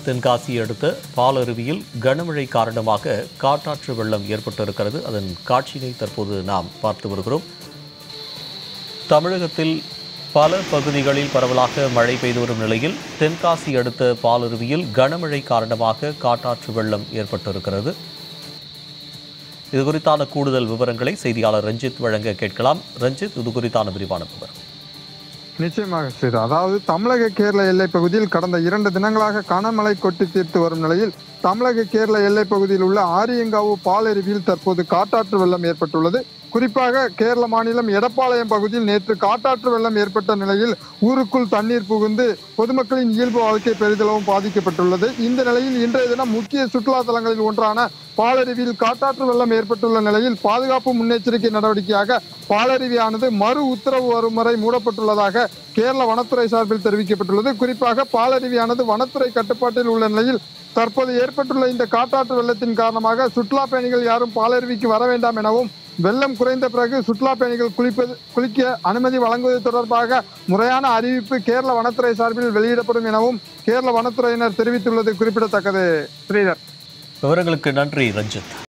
தென்காசியை அடுத்த பாலருவியில் கனமழை காரணமாக காட்டாற்று வெள்ளம் ஏற்பட்டிருக்கிறது அதன் காட்சியை தற்போது நாம் பார்த்து வருகிறோம் தமிழகத்தில் பல பகுதிகளில் பரவலாக மழை பெய்து வரும் நிலையில் தென்காசி அடுத்த பாலருவியில் கனமழை காரணமாக காட்டாற்று வெள்ளம் ஏற்பட்டிருக்கிறது இது குறித்தான கூடுதல் விவரங்களை செய்தியாளர் ரஞ்சித் வழங்க கேட்கலாம் ரஞ்சித் இது குறித்தான விரிவான விவரம் நிச்சயமாக சார் அதாவது தமிழக கேரள எல்லைப் பகுதியில் கடந்த இரண்டு தினங்களாக கனமழை கொட்டி தீர்த்து வரும் நிலையில் தமிழக கேரள எல்லைப் பகுதியில் உள்ள ஆரியங்காவு பாலருவியில் தற்போது காட்டாற்று வெள்ளம் ஏற்பட்டுள்ளது குறிப்பாக கேரள மாநிலம் எடப்பாளையம் பகுதியில் நேற்று காட்டாற்று வெள்ளம் ஏற்பட்ட நிலையில் ஊருக்குள் தண்ணீர் புகுந்து பொதுமக்களின் இயல்பு வாழ்க்கை பெரிதளவும் பாதிக்கப்பட்டுள்ளது இந்த நிலையில் இன்றைய தினம் முக்கிய சுற்றுலா தலங்களில் ஒன்றான பாலருவியில் காட்டாற்று வெள்ளம் ஏற்பட்டுள்ள நிலையில் பாதுகாப்பு முன்னெச்சரிக்கை நடவடிக்கையாக பாலருவியானது மறு உத்தரவு வரும் வரை மூடப்பட்டுள்ளதாக கேரள வனத்துறை சார்பில் தெரிவிக்கப்பட்டுள்ளது குறிப்பாக பாலருவியானது வனத்துறை கட்டுப்பாட்டில் உள்ள நிலையில் தற்போது ஏற்பட்டுள்ள இந்த காட்டாற்று வெள்ளத்தின் காரணமாக சுற்றுலா பயணிகள் யாரும் பாலருவிக்கு வர வேண்டாம் எனவும் வெள்ளம் குறைந்த பிறகு சுற்றுலா பயணிகள் குளிப்பது குளிக்க அனுமதி வழங்குவது தொடர்பாக முறையான அறிவிப்பு கேரள வனத்துறை சார்பில் வெளியிடப்படும் எனவும் கேரள வனத்துறையினர் தெரிவித்துள்ளது குறிப்பிடத்தக்கது ஸ்ரீதர் விவரங்களுக்கு நன்றி ரஞ்சித்